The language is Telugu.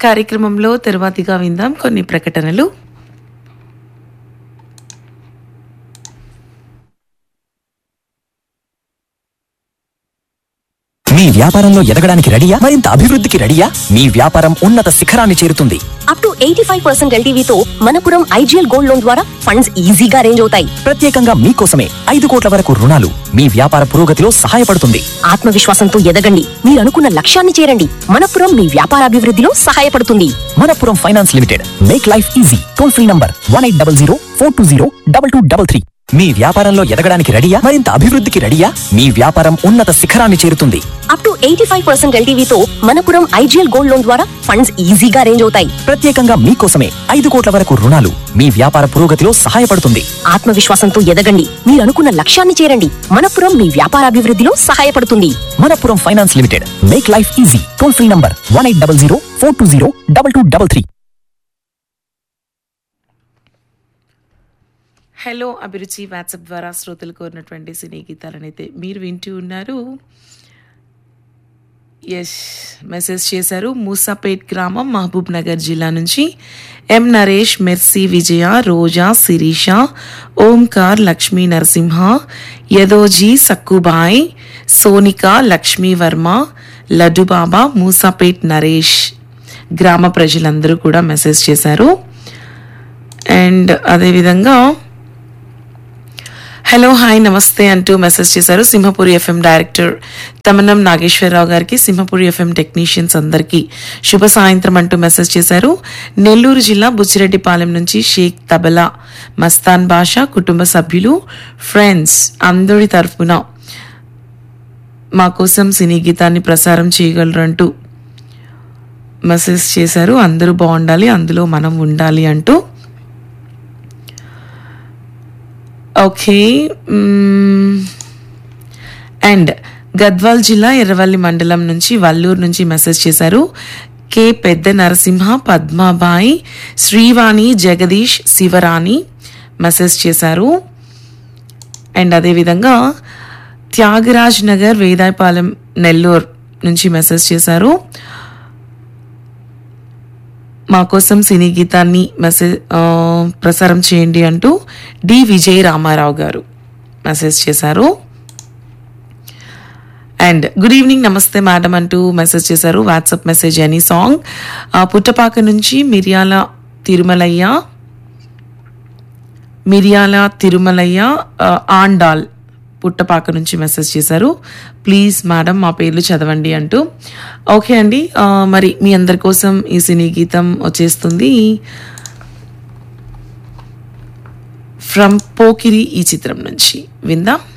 కార్యక్రమంలో తర్వాతిగా విందాం కొన్ని ప్రకటనలు మీ వ్యాపారంలో ఎదగడానికి రెడీయా మరింత అభివృద్ధికి రెడీయా మీ వ్యాపారం ఉన్నత శిఖరాన్ని చేరుతుంది up to eighty five percent ఎల్టీవీతో మనపురం ఐజీఎల్ గోల్డ్ లోన్ ద్వారా ఫండ్స్ ఈజీగా అరేంజ్ అవుతాయి ప్రత్యేకంగా మీకోసమే ఐదు కోట్ల వరకు రుణాలు మీ వ్యాపార పురోగతిలో సహాయపడుతుంది ఆత్మవిశ్వాసంతో ఎదగండి మీరు అనుకున్న లక్ష్యాన్ని చేరండి మనపురం మీ వ్యాపారాభివృద్ధిలో సహాయపడుతుంది Manappuram finance limited make life easy toll free number one eight double zero four two zero double two double three మీ వ్యాపారంలో ఎదగడానికి రెడీయా మరింత అభివృద్ధికి రెడీయా మీ వ్యాపారం ఉన్నత శిఖరాన్ని చేరుతుంది up to eighty five percent ఎల్టీవీతో మనపురం ఐజీఎల్ గోల్డ్ లోన్ ద్వారా ఫండ్స్ ఈజీగా అరేంజ్ అవుతాయి ప్రత్యేకంగా మీకోసమే ఐదు కోట్ల వరకు రుణాలు మీ వ్యాపార పురోగతిలో సహాయపడుతుంది ఆత్మవిశ్వాసంతో ఎదగండి మీరు అనుకున్న లక్ష్యాన్ని చేరండి మనపురం మీ వ్యాపారాభివృద్ధిలో సహాయపడుతుంది Manappuram finance limited make life easy toll free number one eight double zero four two zero double two double three hello Abhiruchi WhatsApp ద్వారా శ్రోతలు కోరినటువంటి సినీ గీతాలను అయితే మీరు వింటూ ఉన్నారు ఎస్ మెసేజ్ చేశారు మూసాపేట్ గ్రామం మహబూబ్ నగర్ జిల్లా నుంచి ఎం నరేష్ మెర్సీ విజయ రోజా శిరీష ఓంకార్ లక్ష్మీ నరసింహ యదోజీ సక్కుబాయ్ సోనిక లక్ష్మీ వర్మ లడ్డుబాబా మూసాపేట్ నరేష్ గ్రామ ప్రజలందరూ కూడా మెసేజ్ చేశారు అండ్ అదేవిధంగా హలో హాయ్ నమస్తే అంటూ మెసేజ్ చేశారు సింహపురి ఎఫ్ఎం డైరెక్టర్ తమనం నాగేశ్వరరావు గారికి సింహపురి ఎఫ్ఎం టెక్నీషియన్స్ అందరికీ శుభ సాయంత్రం అంటూ మెసేజ్ చేశారు నెల్లూరు జిల్లా బుచ్చిరెడ్డిపాలెం నుంచి షేక్ తబలా మస్తాన్ బాషా కుటుంబ సభ్యులు ఫ్రెండ్స్ అందరి తరఫున మా కోసం సినీ గీతాన్ని ప్రసారం చేయగలరు అంటూ మెసేజ్ చేశారు అందరూ బాగుండాలి అందులో మనం ఉండాలి అంటూ ఓకే అండ్ గద్వాల్ జిల్లా ఎర్రవల్లి మండలం నుంచి వల్లూరు నుంచి మెసేజ్ చేశారు కే పెద్ద నరసింహ పద్మాబాయి శ్రీవాణి జగదీష్ శివరాణి మెసేజ్ చేశారు అండ్ అదేవిధంగా త్యాగరాజ్ నగర్ వేదాయపాలెం నెల్లూరు నుంచి మెసేజ్ చేశారు మా కోసం సినీ గీతాన్ని మెసేజ్ ఆ, ప్రసారం చేయండి అంటూ డి విజయ్ రామారావు గారు మెసేజ్ చేశారు అండ్ గుడ్ ఈవినింగ్ నమస్తే మేడం అంటూ మెసేజ్ చేశారు వాట్సాప్ మెసేజ్ అని సాంగ్ ఆ, పుట్టపాక నుంచి మిరియాల తిరుమలయ్య మిరియాల తిరుమలయ్య ఆ, ఆండాల్ పుట్టపాక నుంచి మెసేజ్ చేశారు ప్లీజ్ మేడం మా పేర్లు చదవండి అంటూ ఓకే అండి ఆ, మరి మీ అందరి కోసం ఈ సినీ గీతం వచ్చేస్తుంది ఫ్రమ్ పోకిరి ఈ చిత్రం నుంచి విందాం